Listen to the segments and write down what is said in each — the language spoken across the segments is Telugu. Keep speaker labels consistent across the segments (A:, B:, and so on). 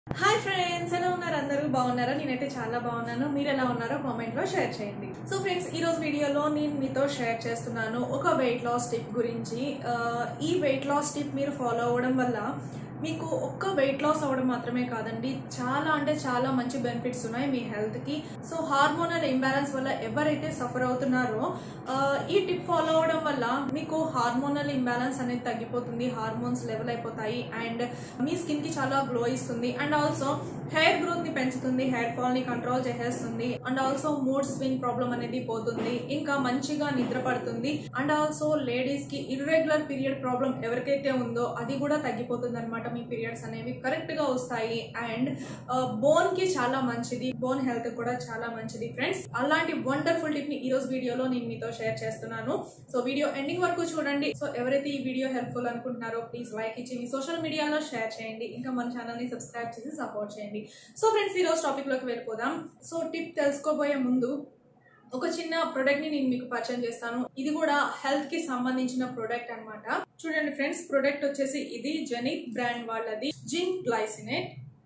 A: హాయ్ ఫ్రెండ్స్ ఎలా ఉన్నారు అందరూ బాగున్నారా నేనైతే చాలా బాగున్నాను మీరు ఎలా ఉన్నారో కామెంట్ లో షేర్ చేయండి సో ఫ్రెండ్స్ ఈ రోజు వీడియోలో నేను మీతో షేర్ చేస్తున్నాను ఒక వెయిట్ లాస్ టిప్ గురించి ఆ, ఈ వెయిట్ లాస్ టిప్ మీరు ఫాలో అవ్వడం వల్ల మీకు ఒక్క వెయిట్ లాస్ అవ్వడం మాత్రమే కాదండి చాలా అంటే చాలా మంచి బెనిఫిట్స్ ఉన్నాయి మీ హెల్త్కి సో హార్మోనల్ ఇంబ్యాలెన్స్ వల్ల ఎవరైతే సఫర్ అవుతున్నారో ఆ, ఈ టిప్ ఫాలో అవ్వడం వల్ల మీకు హార్మోనల్ ఇంబ్యాలెన్స్ అనేది తగ్గిపోతుంది హార్మోన్స్ లెవెల్ అయిపోతాయి అండ్ మీ స్కిన్ కి చాలా గ్లో ఇస్తుంది అండ్ ఆల్సో హెయిర్ గ్రోత్ ని పెంచుతుంది హెయిర్ ఫాల్ ని కంట్రోల్ చేసేస్తుంది and also mood swing problem అనేది పోతుంది ఇంకా మంచిగా నిద్ర పడుతుంది అండ్ ఆల్సో లేడీస్ కి ఇర్రెగ్యులర్ పీరియడ్ ప్రాబ్లం ఎవరికైతే ఉందో అది కూడా తగ్గిపోతుంది అనమాట మీ పీరియడ్స్ అనేవి కరెక్ట్ గా వస్తాయి అండ్ బోన్ కి చాలా మంచిది బోన్ హెల్త్ కూడా చాలా మంచిది ఫ్రెండ్స్ అలాంటి వండర్ఫుల్ టిప్ ని ఈ రోజు వీడియోలో నేను మీతో షేర్ చేస్తున్నాను సో వీడియో ఎండింగ్ వరకు చూడండి సో ఎవరైతే ఈ వీడియో హెల్ప్ఫుల్ అనుకుంటున్నారో ప్లీజ్ లైక్ ఇచ్చి మీ సోషల్ మీడియాలో షేర్ చేయండి ఇంకా మన ఛానల్ ని సబ్స్క్రైబ్ చేసి సపోర్ట్ చేయండి సో ఫ్రెండ్స్ ఈ రోజు టాపిక్ లోకి వెళ్ళిపోదాం సో టిప్ తెలుసుకోబోయే ముందు ఒక చిన్న ప్రొడక్ట్ ని నేను మీకు పరిచయం చేస్తాను ఇది కూడా హెల్త్ కి సంబంధించిన ప్రొడక్ట్ అన్నమాట చూడండి ఫ్రెండ్స్ ప్రొడక్ట్ వచ్చేసి ఇది జెనిక్ బ్రాండ్ వాళ్ళది జింక్ గ్లైసినేట్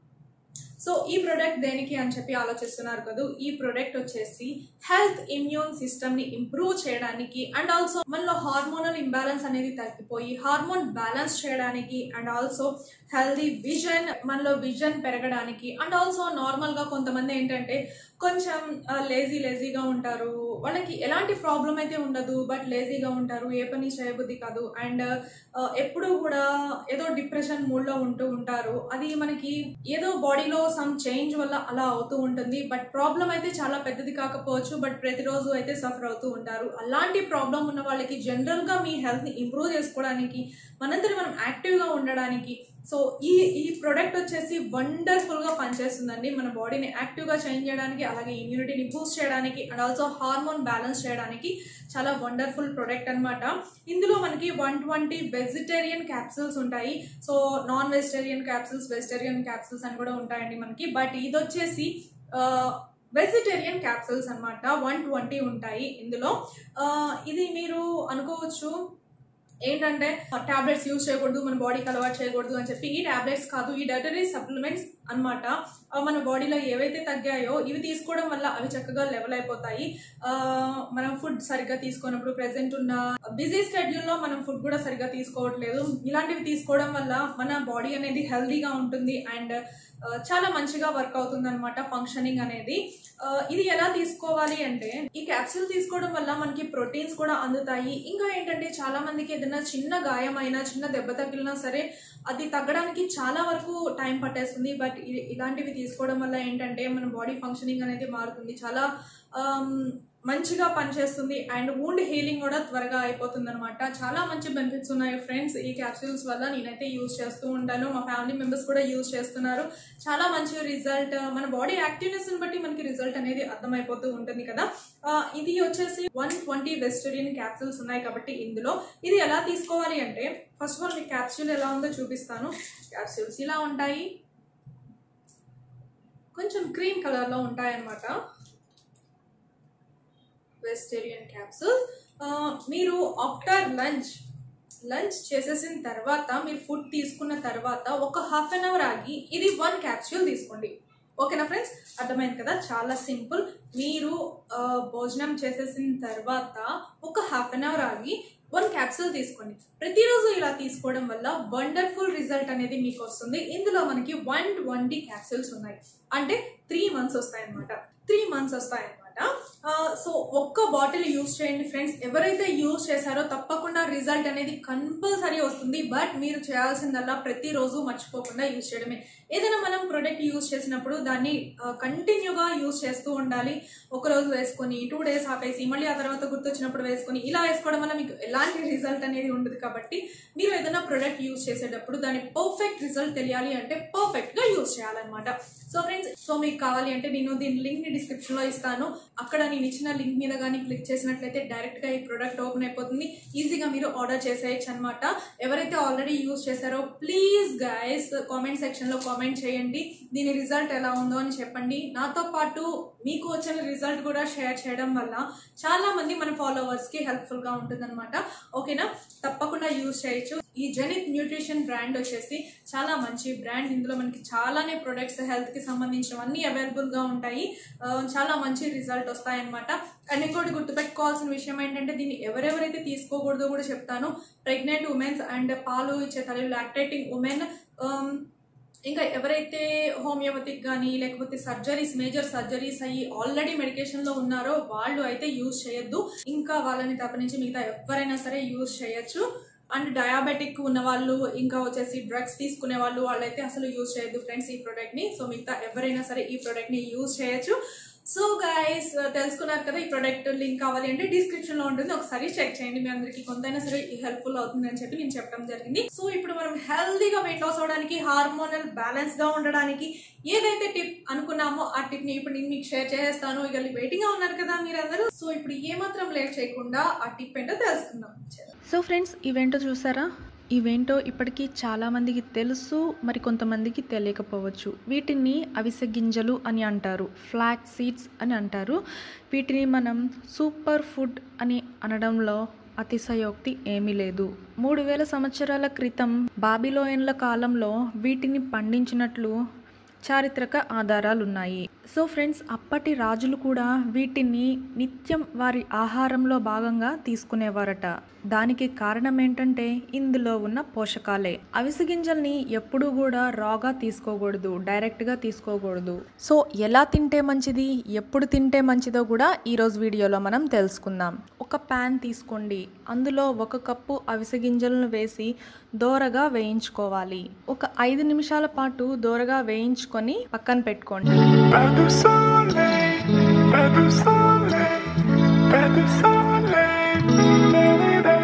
A: సో ఈ ప్రొడక్ట్ దేనికి అని చెప్పి ఆలోచిస్తున్నారు కదా ఈ ప్రొడక్ట్ వచ్చేసి హెల్త్ ఇమ్యూన్ సిస్టమ్ ని ఇంప్రూవ్ చేయడానికి అండ్ ఆల్సో మనలో హార్మోనల్ ఇంబ్యాలెన్స్ అనేది తగ్గిపోయి హార్మోన్ బ్యాలెన్స్ చేయడానికి అండ్ ఆల్సో హెల్దీ విజన్ మనలో విజన్ పెరగడానికి అండ్ ఆల్సో నార్మల్ గా కొంతమంది ఏంటంటే కొంచెం లేజీ లేజీగా ఉంటారు వాళ్ళకి ఎలాంటి ప్రాబ్లం అయితే ఉండదు బట్ లేజీగా ఉంటారు ఏ పని చేయబుద్ధి కాదు అండ్ ఎప్పుడు కూడా ఏదో డిప్రెషన్ మూడ్ లో ఉంటూ ఉంటారు అది మనకి ఏదో బాడీలో సమ్ చేంజ్ వల్ల అలా అవుతూ ఉంటుంది బట్ ప్రాబ్లం అయితే చాలా పెద్దది కాకపోవచ్చు బట్ ప్రతిరోజు అయితే సఫర్ అవుతూ ఉంటారు అలాంటి ప్రాబ్లం ఉన్న వాళ్ళకి జనరల్ గా మీ హెల్త్ ని ఇంప్రూవ్ చేసుకోవడానికి మనందరి మనం యాక్టివ్ గా ఉండడానికి సో ఈ ఈ ప్రొడక్ట్ వచ్చేసి వండర్ఫుల్ గా పనిచేస్తుందండి మన బాడీని యాక్టివ్ గా చేంజ్ చేయడానికి అలాగే ఇమ్యూనిటీని బూస్ట్ చేయడానికి అండ్ ఆల్సో హార్మోన్ బ్యాలెన్స్ చేయడానికి చాలా వండర్ఫుల్ ప్రొడక్ట్ అన్నమాట ఇందులో మనకి వన్ ట్వంటీ వెజిటేరియన్ క్యాప్సూల్స్ ఉంటాయి so non vegetarian capsules vegetarian capsules అని కూడా ఉంటాయండి మనకి బట్ ఇది వచ్చేసి వెజిటేరియన్ క్యాప్సూల్స్ అన్నమాట వన్ ట్వంటీ ఉంటాయి ఇందులో ఆ, ఇది మీరు అనుకోవచ్చు ఏంటంటే టాబ్లెట్స్ యూజ్ చేయకూడదు మన బాడీకి అలవాటు చేయకూడదు అని చెప్పి ఈ టాబ్లెట్స్ కాదు ఈ డైటరీ సప్లిమెంట్స్ అన్నమాట ఆ, మన బాడీలో ఏవైతే తగ్గాయో ఇవి తీసుకోవడం వల్ల అవి చక్కగా లెవెల్ అయిపోతాయి ఆ, మనం ఫుడ్ సరిగ్గా తీసుకున్నప్పుడు ప్రెసెంట్ ఉన్న బిజీ స్కెడ్యూల్ లో మనం ఫుడ్ కూడా సరిగ్గా తీసుకోవట్లేదు ఇలాంటివి తీసుకోవడం వల్ల మన బాడీ అనేది హెల్దీగా ఉంటుంది అండ్ ఆ, చాలా మంచిగా వర్క్ అవుతుంది అనమాట ఫంక్షనింగ్ అనేది ఆ, ఇది ఎలా తీసుకోవాలి అంటే ఈ క్యాప్సూల్ తీసుకోవడం వల్ల మనకి ప్రోటీన్స్ కూడా అందుతాయి ఇంకా ఏంటంటే చాలా మందికి ఏదైనా చిన్న గాయమైనా చిన్న దెబ్బ తగిలినా సరే అది తగ్గడానికి చాలా వరకు టైం పట్టేస్తుంది బట్ ఇ- ఇలాంటివి తీసుకోవడం వల్ల ఏంటంటే మన బాడీ ఫంక్షనింగ్ అనేది మారుతుంది చాలా ఆమ్, మంచిగా పనిచేస్తుంది అండ్ వూండ్ హీలింగ్ కూడా త్వరగా అయిపోతుంది అనమాట చాలా మంచి బెనిఫిట్స్ ఉన్నాయి ఫ్రెండ్స్ ఈ క్యాప్సూల్స్ వల్ల నేనైతే యూజ్ చేస్తూ ఉంటాను మా ఫ్యామిలీ మెంబర్స్ కూడా యూజ్ చేస్తున్నారు చాలా మంచి రిజల్ట్ మన బాడీ యాక్టివ్నెస్ బట్టి మనకి రిజల్ట్ అనేది అర్థమైపోతూ ఉంటుంది కదా ఆ, ఇది వచ్చేసి వన్ ట్వంటీ వెజిటేరియన్ క్యాప్సూల్స్ ఉన్నాయి కాబట్టి ఇందులో ఇది ఎలా తీసుకోవాలి అంటే ఫస్ట్ ఆఫ్ ఆల్ మీకు క్యాప్సూల్ ఎలా ఉందో చూపిస్తాను క్యాప్సూల్స్ ఇలా ఉంటాయి కొంచెం క్రీమ్ కలర్ లో ఉంటాయి అన్నమాట వెజిటేరియన్ క్యాప్సూల్ మీరు ఆఫ్టర్ లంచ్ లంచ్ చేసేసిన తర్వాత మీరు ఫుడ్ తీసుకున్న తర్వాత ఒక హాఫ్ అన్ అవర్ ఆగి ఇది వన్ క్యాప్సూల్ తీసుకోండి ఓకేనా ఫ్రెండ్స్ అర్థమైంది కదా చాలా సింపుల్ మీరు ఆ, భోజనం చేసేసిన తర్వాత ఒక హాఫ్ అన్ అవర్ ఆగి వన్ క్యాప్సూల్ తీసుకోండి ప్రతిరోజు ఇలా తీసుకోవడం వల్ల వండర్ఫుల్ రిజల్ట్ అనేది మీకు వస్తుంది ఇందులో మనకి వన్ ట్వంటీ క్యాప్సూల్స్ ఉన్నాయి అంటే త్రీ మంత్స్ వస్తాయి అనమాట త్రీ మంత్స్ వస్తాయి అనమాట సో ఒక్క బాటిల్ యూస్ చేయండి ఫ్రెండ్స్ ఎవరైతే యూస్ చేశారో తప్పకుండా రిజల్ట్ అనేది కంపల్సరీ వస్తుంది బట్ మీరు చేయాల్సిందల్లా ప్రతిరోజు మర్చిపోకుండా యూస్ చేయడమే ఏదైనా మనం ప్రొడక్ట్ యూస్ చేసినప్పుడు దాన్ని కంటిన్యూగా యూస్ చేస్తూ ఉండాలి ఒక రోజు వేసుకొని టూ డేస్ ఆపేసి మళ్ళీ ఆ తర్వాత గుర్తొచ్చినప్పుడు వేసుకొని ఇలా వేసుకోవడం వల్ల మీకు ఎలాంటి రిజల్ట్ అనేది ఉండదు కాబట్టి మీరు ఏదైనా ప్రొడక్ట్ యూస్ చేసేటప్పుడు దాని పర్ఫెక్ట్ రిజల్ట్ తెలియాలి అంటే పర్ఫెక్ట్ గా యూస్ చేయాలన్నమాట సో ఫ్రెండ్స్ సో మీకు కావాలి అంటే నేను దీని లింక్ ని డిస్క్రిప్షన్ లో ఇస్తాను అక్కడ నేను ఇచ్చిన లింక్ మీద కానీ క్లిక్ చేసినట్లయితే డైరెక్ట్ గా ఈ ప్రొడక్ట్ ఓపెన్ అయిపోతుంది ఈజీగా మీరు ఆర్డర్ చేసేయచ్చు అనమాట ఎవరైతే ఆల్రెడీ యూస్ చేశారో ప్లీజ్ గైస్ కామెంట్ సెక్షన్ లో కామెంట్ చేయండి దీని రిజల్ట్ ఎలా ఉందో అని చెప్పండి నాతో పాటు మీకు వచ్చిన రిజల్ట్ కూడా షేర్ చేయడం వల్ల చాలా మంది మన ఫాలోవర్స్కి హెల్ప్ఫుల్గా ఉంటుందన్నమాట ఓకేనా తప్పకుండా యూజ్ చేయొచ్చు ఈ జెనిత్ న్యూట్రిషన్ బ్రాండ్ వచ్చేసి చాలా మంచి బ్రాండ్ ఇందులో మనకి చాలానే ప్రొడక్ట్స్ హెల్త్కి సంబంధించినవన్నీ అవైలబుల్గా ఉంటాయి ఆ, చాలా మంచి రిజల్ట్ వస్తాయన్నమాట అండ్ ఇంకోటి గుర్తుపెట్టుకోవాల్సిన విషయం ఏంటంటే దీన్ని ఎవరెవరైతే తీసుకోకూడదో కూడా చెప్తాను ప్రెగ్నెంట్ ఉమెన్స్ అండ్ పాలు ఇచ్చే తల్లి లాక్టేటింగ్ ఉమెన్ ఇంకా ఎవరైతే హోమియోపతిక్ కానీ లేకపోతే సర్జరీస్ మేజర్ సర్జరీస్ అయ్యి ఆల్రెడీ మెడికేషన్లో ఉన్నారో వాళ్ళు అయితే యూజ్ చేయొద్దు ఇంకా వాళ్ళని తప్పనించి మిగతా ఎవరైనా సరే యూజ్ చేయొచ్చు అండ్ డయాబెటిక్ ఉన్న వాళ్ళు ఇంకా వచ్చేసి డ్రగ్స్ తీసుకునే వాళ్ళు వాళ్ళైతే అసలు యూజ్ చేయొద్దు ఫ్రెండ్స్ ఈ ప్రోడక్ట్ ని సో మిగతా ఎవరైనా సరే ఈ ప్రోడక్ట్ ని యూజ్ చేయొచ్చు సో గైస్ తెలుసుకున్నారు కదా ఈ ప్రోడక్ట్ లింక్ కావాలి అంటే డిస్క్రిప్షన్ లో ఉంటుంది ఒకసారి చెక్ చేయండి మీ అందరికి కొంతైనా సరే హెల్ప్ఫుల్ అవుతుంది అని చెప్పి నేను చెప్పడం జరిగింది సో ఇప్పుడు మనం హెల్దీగా వెయిట్ లాస్ అవడానికి హార్మోనల్ బ్యాలెన్స్ గా ఉండడానికి ఏదైతే టిప్ అనుకున్నామో ఆ టిప్ ని ఇప్పుడు నేను మీకు షేర్ చేసేస్తాను ఇక వెయిటింగ్ గా ఉన్నారు కదా మీరందరూ సో ఇప్పుడు ఏమాత్రం లేట్ చేయకుండా ఆ టిప్ ఏంటో తెలుసుకుందాం
B: సో ఫ్రెండ్స్ ఈవెంట్ చూసారా ఈవెంటో ఇప్పటికీ చాలామందికి తెలుసు మరి కొంతమందికి తెలియకపోవచ్చు వీటిని అవిసె గింజలు అని అంటారు ఫ్లాక్ సీడ్స్ అని అంటారు వీటిని మనం సూపర్ ఫుడ్ అని అనడంలో అతిశయోక్తి ఏమీ లేదు మూడు వేల సంవత్సరాల క్రితం బాబిలోయన్ల కాలంలో వీటిని పండించినట్లు చారిత్రక ఆధారాలు ఉన్నాయి సో ఫ్రెండ్స్ అప్పటి రాజులు కూడా వీటిని నిత్యం వారి ఆహారంలో భాగంగా తీసుకునేవారట దానికి కారణం ఏంటంటే ఇందులో ఉన్న పోషకాలే అవిసె గింజల్ని ఎప్పుడూ కూడా రాగా తీసుకోకూడదు డైరెక్ట్గా తీసుకోకూడదు సో ఎలా తింటే మంచిది ఎప్పుడు తింటే మంచిదో కూడా ఈరోజు వీడియోలో మనం తెలుసుకుందాం ఒక ప్యాన్ తీసుకోండి అందులో ఒక కప్పు అవిసె గింజలను వేసి దోరగా వేయించుకోవాలి ఒక ఐదు నిమిషాల పాటు దోరగా వేయించుకొని పక్కన పెట్టుకోండి
C: Pas de soleil, pas de soleil, pas de soleil, la-la-la.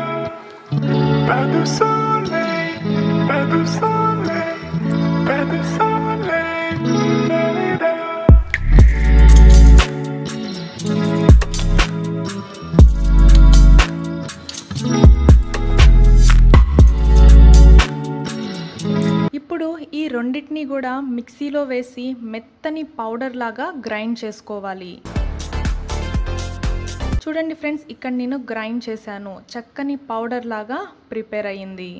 C: Pas de soleil, pas de soleil, pas de soleil, la-la-la.
B: ఇప్పుడు ఈ రెండింటిని కూడా మిక్సీలో వేసి మెత్తని పౌడర్ లాగా గ్రైండ్ చేసుకోవాలి చూడండి ఫ్రెండ్స్ ఇక్కడ నేను గ్రైండ్ చేశాను చక్కని పౌడర్ లాగా ప్రిపేర్ అయ్యింది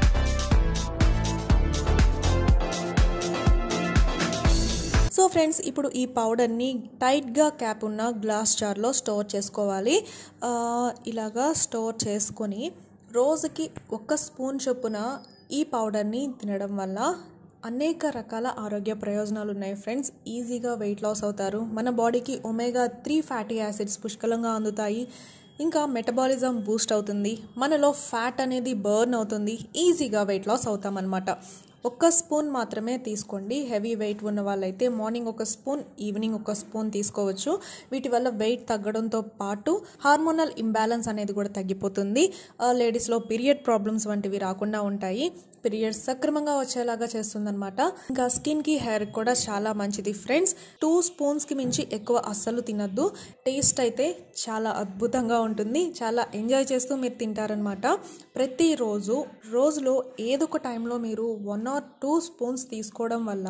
A: సో ఫ్రెండ్స్ ఇప్పుడు ఈ పౌడర్ని టైట్గా క్యాప్ ఉన్న గ్లాస్ జార్లో స్టోర్ చేసుకోవాలి ఆ, ఇలాగా స్టోర్ చేసుకొని రోజుకి ఒక్క స్పూన్ చొప్పున ఈ పౌడర్ని తినడం వల్ల అనేక రకాల ఆరోగ్య ప్రయోజనాలు ఉన్నాయి ఫ్రెండ్స్ ఈజీగా వెయిట్ లాస్ అవుతారు మన బాడీకి ఒమేగా త్రీ ఫ్యాటీ యాసిడ్స్ పుష్కలంగా అందుతాయి ఇంకా మెటబాలిజం బూస్ట్ అవుతుంది మనలో ఫ్యాట్ అనేది బర్న్ అవుతుంది ఈజీగా వెయిట్ లాస్ అవుతామన్నమాట ఒక్క స్పూన్ మాత్రమే తీసుకోండి హెవీ వెయిట్ ఉన్న వాళ్ళైతే మార్నింగ్ ఒక స్పూన్ ఈవినింగ్ ఒక స్పూన్ తీసుకోవచ్చు వీటి వల్ల వెయిట్ తగ్గడంతో పాటు హార్మోనల్ ఇంబ్యాలెన్స్ అనేది కూడా తగ్గిపోతుంది ఆ, లేడీస్లో పీరియడ్ ప్రాబ్లమ్స్ వంటివి రాకుండా ఉంటాయి పీరియడ్స్ సక్రమంగా వచ్చేలాగా చేస్తుందన్నమాట ఇంకా స్కిన్కి హెయిర్ కూడా చాలా మంచిది ఫ్రెండ్స్ టూ స్పూన్స్కి మించి ఎక్కువ అస్సలు తినద్దు టేస్ట్ అయితే చాలా అద్భుతంగా ఉంటుంది చాలా ఎంజాయ్ చేస్తూ మీరు తింటారనమాట ప్రతిరోజు రోజులో ఏదో ఒక టైంలో మీరు వన్ ఆర్ టూ స్పూన్స్ తీసుకోవడం వల్ల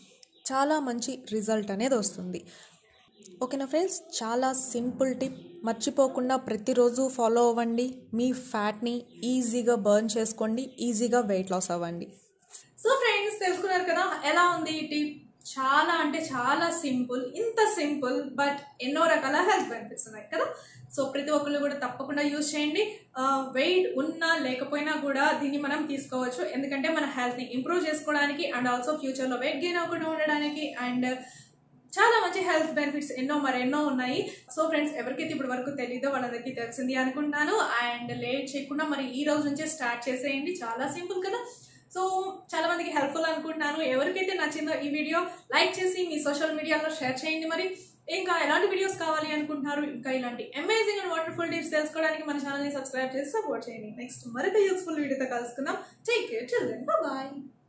A: చాలా మంచి రిజల్ట్ అనేది వస్తుంది ఓకేనా ఫ్రెండ్స్ చాలా సింపుల్ టిప్ మర్చిపోకుండా ప్రతిరోజు ఫాలో అవ్వండి మీ ఫ్యాట్ని ఈజీగా బర్న్ చేసుకోండి ఈజీగా వెయిట్ లాస్ అవ్వండి సో ఫ్రెండ్స్ తెలుసుకున్నారు కదా ఎలా ఉంది ఈ టిప్ చాలా అంటే చాలా సింపుల్ ఇంత సింపుల్ బట్ ఎన్నో రకాల హెల్త్ బెనిఫిట్స్ ఉన్నాయి కదా సో ప్రతి ఒక్కళ్ళు కూడా తప్పకుండా యూజ్ చేయండి వెయిట్ ఉన్నా లేకపోయినా కూడా దీన్ని మనం తీసుకోవచ్చు ఎందుకంటే మన హెల్త్ని ఇంప్రూవ్ చేసుకోవడానికి అండ్ ఆల్సో ఫ్యూచర్లో వెయిట్ గెయిన్ అవ్వకుండా ఉండడానికి అండ్ చాలా మంచి హెల్త్ బెనిఫిట్స్ ఎన్నో మరెన్నో ఉన్నాయి సో ఫ్రెండ్స్ ఎవరికైతే ఇప్పటి వరకు తెలీదో వాళ్ళందరికీ తెలిసింది అనుకుంటున్నాను అండ్ లేట్ చేయకుండా మరి ఈ రోజు నుంచే స్టార్ట్ చేసేయండి చాలా సింపుల్ కదా సో చాలా మందికి హెల్ప్ఫుల్ అనుకుంటున్నాను ఎవరికైతే నచ్చిందో ఈ వీడియో లైక్ చేసి మీ సోషల్ మీడియాలో షేర్ చేయండి మరి ఇంకా ఎలాంటి వీడియోస్ కావాలి అనుకుంటున్నారు ఇంకా ఇలాంటి అమేజింగ్ అండ్ వండర్ఫుల్ టిప్స్ తెలుసుకోవడానికి మన ఛానల్ని సబ్స్క్రైబ్ చేసి సపోర్ట్ చేయండి నెక్స్ట్ మరొక యూస్ఫుల్ వీడియోతో కలుసుకుందాం టేక్ కేర్ చిల్డ్రన్ బాయ్